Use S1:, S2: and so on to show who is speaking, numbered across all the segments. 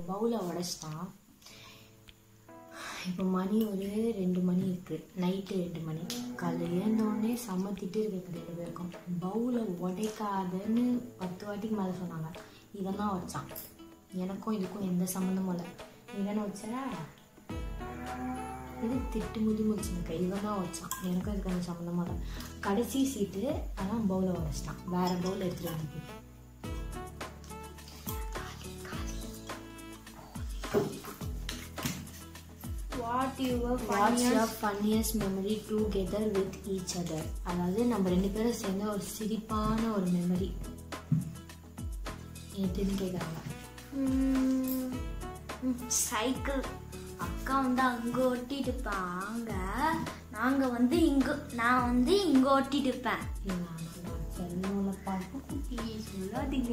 S1: பவுலை உடச்சிட்டான் இப்போ மணி ஒரு ரெண்டு மணி இருக்கு நைட்டு ரெண்டு மணி காலையில் எழுந்தோடனே செம்ம திட்டு இருக்கு ரெண்டு பேருக்கும் பவுலை உடைக்காதன்னு பத்து வாட்டிக்கு மேலே சொன்னாங்க இதெல்லாம் உடைச்சான் எனக்கும் இதுக்கும் எந்த சம்மந்தமும் இல்லை நீ தானே வச்ச இது திட்டு முடி முடிச்சுங்க இவன் தான் வச்சான் எனக்கும் இதுக்கு அந்த சம்மந்தமாக இல்லை கடைசி சீட்டு அதான் பவுலை உடச்சிட்டான் வேற பவுல் எடுத்துட்டு வந்து
S2: what your
S1: what's your funniest memory together with each other அதாவது நம்ம ரெண்டு பேரும் சேர்ந்த ஒரு சிரிப்பான ஒரு மெமரி எதுன்னு கேட்குறாங்க
S2: சைக்கிள் அக்கா வந்து அங்க ஓட்டிட்டு இருப்பாங்க நாங்க வந்து இங்க நான் வந்து இங்க ஓட்டிட்டு இருப்பேன்
S1: செல்லோட பாட்டு குட்டியே சொல்லாதீங்க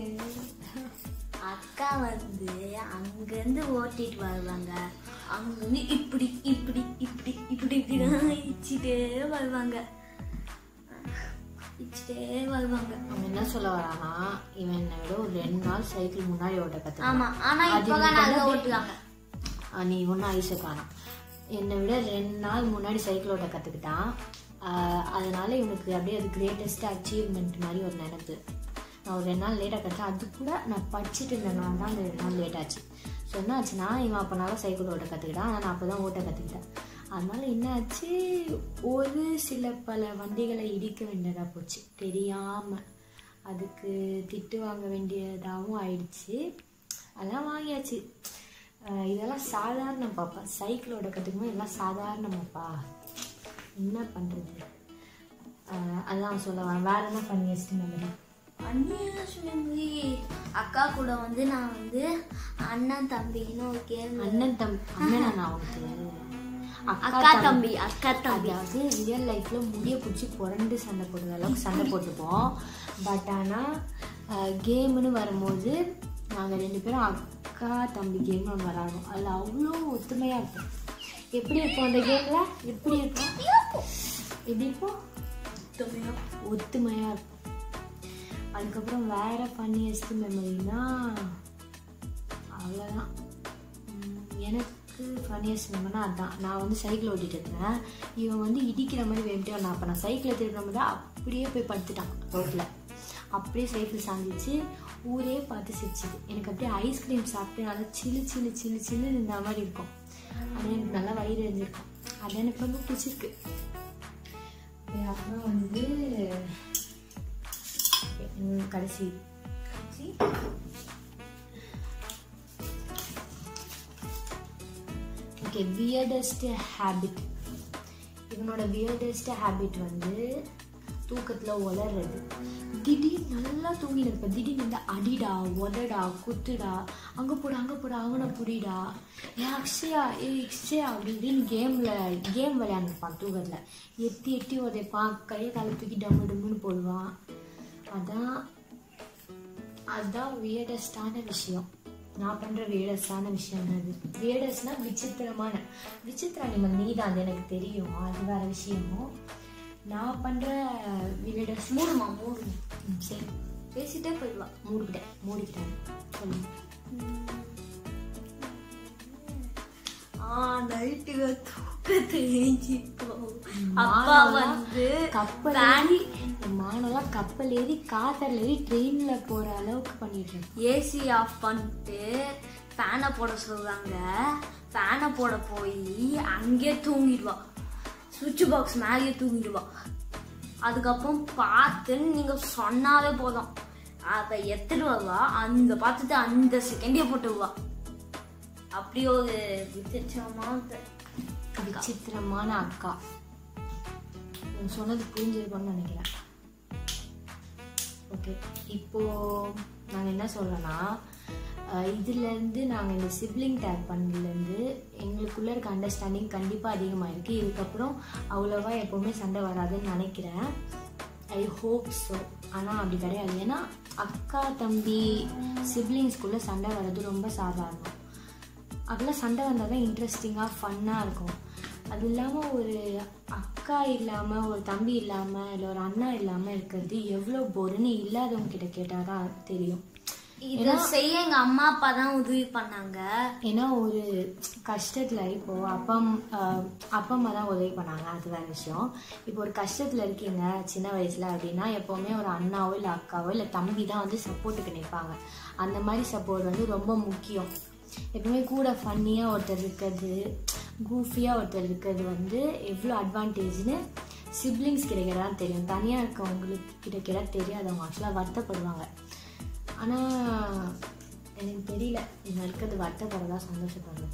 S2: அக்கா வந்து அங்கிருந்து ஓட்டிட்டு வருவாங்க அங்கிருந்து இப்படி இப்படி இப்படி இப்படி இப்படிதான் இச்சிட்டே வருவாங்க இச்சிட்டே வருவாங்க
S1: அவன் என்ன சொல்ல வரானா இவன் என்னை விட ஒரு ரெண்டு நாள் சைக்கிள் முன்னாடி ஓட்ட கற்றுக்கான்
S2: ஆமா ஆனா
S1: அது
S2: இப்பதான்
S1: நீ
S2: நல்லா
S1: வந்து-
S2: ஓட்டுறாங்க
S1: நீ ஒன்றும் ஐஸை காணும் என்னை விட ரெண்டு நாள் முன்னாடி சைக்கிள் ஓட்ட கற்றுக்கிட்டான் அதனால இவனுக்கு அப்படியே அது கிரேட்டஸ்ட் அச்சீவ்மெண்ட் மாதிரி ஒரு நினைப்பு நான் ஒரு ரெண்டு நாள் லேட்டாக கட்டேன் அது கூட நான் படிச்சுட்டு இருந்தனால தான் அந்த ரெண்டு நாள் லேட் ஆச்சு ஸோ என்ன ஆச்சுன்னா இவன் அப்போனால சைக்கிள் ஓட்ட கற்றுக்கிட்டான் ஆனால் நான் அப்போ தான் ஓட்ட கற்றுக்கிட்டேன் அதனால என்ன ஆச்சு ஒரு சில பல வண்டிகளை இடிக்க வேண்டியதாக போச்சு தெரியாமல் அதுக்கு திட்டு வாங்க வேண்டியதாகவும் ஆயிடுச்சு அதெல்லாம் வாங்கியாச்சு அஹ் இதெல்லாம் சாதாரணம் பாப்பா சைக்கிளோட கற்றுக்கும்போது எல்லாம் சாதாரணமாப்பா என்ன பண்ணுறது அதான் சொல்ல வரேன் வேற என்ன பண்ணியாச்சு மெமரி
S2: அந்நிய அக்கா கூட வந்து நான் வந்து அண்ணன் தம்பின்னு ஒரு கேம்
S1: அண்ணன் தம் அண்ணனா நான் உனக்கு
S2: அக்கா தம்பி அக்கா தம்பி
S1: அதாவது ரியல் லைஃப்ல முடிய பிடிச்சி புரண்டு சண்டை போடுற அளவுக்கு சண்டை போட்டுப்போம் பட் ஆனால் கேம்னு வரும்போது நாங்கள் ரெண்டு பேரும் அக்கா தம்பி கேம்னு ஒன்று விளாடுவோம் அதில் அவ்வளோ ஒத்துமையாக இருக்கும் எப்படி இருக்கும் அந்த கேமில் எப்படி இருக்கும் எப்படி இருக்கும் ஒத்துமையாக இருக்கும் அதுக்கப்புறம் வேற ஃபன்னியஸ்ட் மெமரினா அவ்வளோதான் உம், எனக்கு ஃபன்னியஸ்ட் மெமரினா அதான் நான் வந்து சைக்கிள் ஓட்டிட்டு இருந்தேன் இவன் வந்து இடிக்கிற மாதிரி வேண்டிட்டு நான் அப்போ நான் சைக்கிளை திருடுற மாதிரி அப்படியே போய் படுத்துட்டான் ரோட்டில் அப்படியே சைக்கிள் சாஞ்சிச்சு ஊரே பார்த்து சிரிச்சுது எனக்கு அப்படியே ஐஸ்கிரீம் சாப்பிட்டு நல்லா சில்லு சில்லு சில்லு சில்லு இருந்த மாதிரி இருக்கும் அது எனக்கு நல்லா வயிறு எரிஞ்சிருக்கும் அது எனக்கு ரொம்ப பிடிச்சிருக்கு அப்புறம் வந்து உம், கடைசி ஓகே வியர்டஸ்ட் ஹேபிட் இவனோட வியர்டஸ்ட் ஹேபிட் வந்து தூக்கத்தில் உளறது திடீர்னு நல்லா தூங்கிட்டு இருப்பேன் திடீர்னு இந்த அடிடா உதடா குத்துடா அங்கே போடு அங்கே போடு அவனை புடிடா ஏ அக்ஷயா ஏ அக்ஷயா அப்படின்னு கேமில் கேம் விளையாண்டுருப்பான் தூக்கத்தில் எட்டி எட்டி உதைப்பான் கையை காலை தூக்கி டம்மு டம்முன்னு போடுவான் அதான் அதுதான் வியர்டஸ்டான விஷயம் நான் பண்ற வியர்டஸ்டான விஷயம் அது வியர்டஸ்னா விசித்திரமான விசித்திர அனிமல் நீ தான் எனக்கு தெரியும் அது வேற விஷயம் நான் பண்ற வியர்டஸ்
S2: மூடுமா மூடுமா
S1: சரி
S2: பேசிட்டே போயிடுவா
S1: மூடிக்கிட்டேன் மூடிக்கிட்டேன் சொல்லு
S2: ஆ நைட்டுல தூக்கத்தை ஏஞ்சிப்போ அப்பா வந்து
S1: கப்பல் ஏறி மானெல்லாம் கப்பல் ஏறி காத்தல் ஏறி ட்ரெயின்ல போற அளவுக்கு பண்ணிட்டு இருக்கேன்.
S2: ஏசி ஆஃப் பண்ணிட்டு ஃபேனை போட சொல்றாங்க ஃபேனை போட போய் அங்கேயே தூங்கிடுவா சுவிட்ச் பாக்ஸ் மேலேயே தூங்கிடுவா அதுக்கப்புறம் பார்த்துன்னு நீங்க சொன்னாவே போதும் அதை எடுத்துட்டு வருவா அந்த பார்த்துட்டு அந்த செகண்டே போட்டுருவா அப்படி ஒரு விசித்திரமான
S1: விசித்திரமான அக்கா உன் சொன்னது புரிஞ்சிருக்கும்னு நினைக்கிறேன் ஓகே இப்போ நாங்கள் என்ன சொல்றோம்னா அஹ், இதுலேருந்து நாங்கள் இந்த சிப்ளிங் டேக் பண்ணதுலேருந்து எங்களுக்குள்ள இருக்க அண்டர்ஸ்டாண்டிங் கண்டிப்பாக அதிகமாக இருக்குது இதுக்கப்புறம் அவ்வளோவா எப்போவுமே சண்டை வராதுன்னு நினைக்கிறேன் ஐ ஹோப் ஸோ ஆனால் அப்படி கிடையாது ஏன்னா அக்கா தம்பி சிப்ளிங்ஸ்குள்ளே சண்டை வர்றது ரொம்ப சாதாரணம் அதெல்லாம் சண்டை வந்தால் தான் இன்ட்ரெஸ்டிங்காக ஃபன்னாக இருக்கும் அது இல்லாமல் ஒரு அக்கா இல்லாமல் ஒரு தம்பி இல்லாமல் இல்லை ஒரு அண்ணா இல்லாமல் இருக்கிறது எவ்வளோ போருன்னு இல்லாதவங்க கிட்ட கேட்டால் தான் தெரியும்
S2: இத செய்ய எங்க அம்மா அப்பா தான் உதவி பண்ணாங்க
S1: ஏன்னா ஒரு கஷ்டத்துல இப்போ அப்பா அம்- ஆஹ் அப்பா அம்மா தான் உதவி பண்ணாங்க அது வேற விஷயம் இப்போ ஒரு கஷ்டத்துல இருக்கீங்க சின்ன வயசுல அப்படின்னா எப்பவுமே ஒரு அண்ணாவோ இல்லை அக்காவோ இல்லை தம்பி தான் வந்து சப்போர்ட்டுக்கு நிற்பாங்க அந்த மாதிரி சப்போர்ட் வந்து ரொம்ப முக்கியம் எப்பவுமே கூட ஃபன்னியாக ஒருத்தர் இருக்கிறது கூஃபியாக ஒருத்தர் இருக்கிறது வந்து எவ்வளோ அட்வான்டேஜ்னு சிப்ளிங்ஸ் கிடைக்கிறதா தெரியும் தனியாக இருக்கவங்களுக்கு கிடைக்கிறதா தெரியாது அவங்க ஆக்சுவலாக வருத்தப்படுவாங்க ஆனால் எனக்கு தெரியல இங்கே இருக்கிறது வருத்தப்படுறதா சந்தோஷப்படுறேன்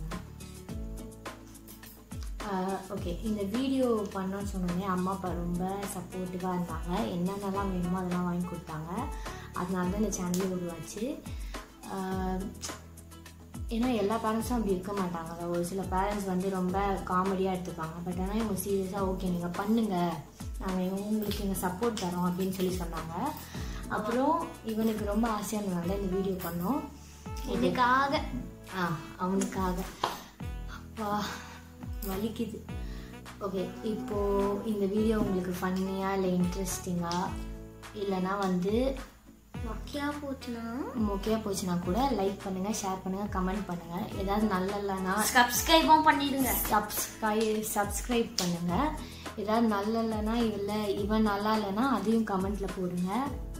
S1: ஓகே இந்த வீடியோ பண்ணோன்னு சொன்னோடனே அம்மா அப்பா ரொம்ப சப்போர்ட்டிவாக இருந்தாங்க என்னென்னலாம் வேணுமோ அதெல்லாம் வாங்கி கொடுத்தாங்க அதனால தான் இந்த சேனல் உருவாச்சு ஆஹ் ஏன்னா எல்லா பேரண்ட்ஸும் அப்படி இருக்க மாட்டாங்க ஒரு சில பேரண்ட்ஸ் வந்து ரொம்ப காமெடியாக எடுத்துப்பாங்க பட் ஆனால் இவங்க சீரியஸாக ஓகே நீங்கள் பண்ணுங்கள் நாங்கள் உங்களுக்கு எங்கள் சப்போர்ட் தரோம் அப்படின்னு சொல்லி சொன்னாங்க அப்புறம் இவனுக்கு ரொம்ப ஆசையாக இருந்தனால இந்த வீடியோ பண்ணோம்
S2: இதுக்காக
S1: ஆ அவனுக்காக அப்பா வலிக்குது ஓகே இப்போ இந்த வீடியோ உங்களுக்கு ஃபன்னியாக இல்லை இன்ட்ரெஸ்டிங்காக இல்லைன்னா வந்து
S2: மொக்கையா போச்சுன்னா
S1: மொக்கையாக போச்சுன்னா கூட லைக் பண்ணுங்கள் ஷேர் பண்ணுங்கள் கமெண்ட் பண்ணுங்கள் ஏதாவது நல்லலன்னா
S2: சப்ஸ்கிரைபும் பண்ணிடுங்க
S1: சப்ஸ்கிரை சப்ஸ்கிரைப் பண்ணுங்கள் ஏதாவது நல்ல இல்லைன்னா இல்லை இவன் நல்லா இல்லைன்னா அதையும் கமெண்ட்டில் போடுங்க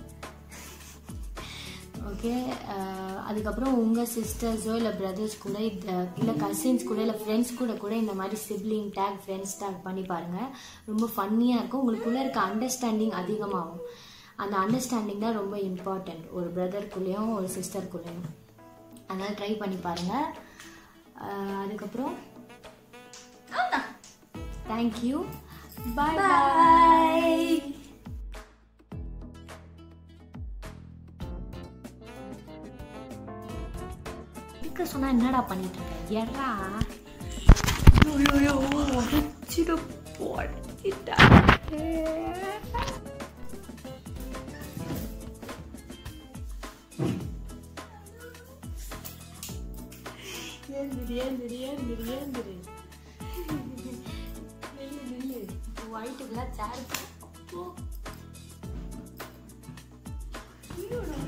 S1: ஓகே அதுக்கப்புறம் உங்கள் சிஸ்டர்ஸோ இல்லை பிரதர்ஸ் கூட இந்த இல்லை கசின்ஸ் கூட இல்லை ஃப்ரெண்ட்ஸ் கூட கூட இந்த மாதிரி சிப்ளிங் டேக் ஃப்ரெண்ட்ஸ் டேக் பண்ணி பாருங்கள் ரொம்ப ஃபன்னியாக இருக்கும் உங்களுக்குள்ளே இருக்க அண்டர்ஸ்டாண்டிங் அதிகமாகும் அந்த அண்டர்ஸ்டாண்டிங் தான் ரொம்ப இம்பார்ட்டண்ட் ஒரு பிரதர்க்குள்ளேயும் ஒரு சிஸ்டருக்குள்ளேயும் அதனால் ட்ரை பண்ணி பாருங்கள் அதுக்கப்புறம்
S2: அவ்வளவுதான்.
S1: Thank you bye
S2: Bye.
S1: பாய் இருக்க சொன்னா என்னடா பண்ணிட்டு இருக்க எறா ஐயோ உடச்சிட போடா ஏந்திரி ஏந்திரி ஏந்திரி ஏந்திரி நில்லு நில்லு ஒயிட்டுக்குலாம் சேர் போ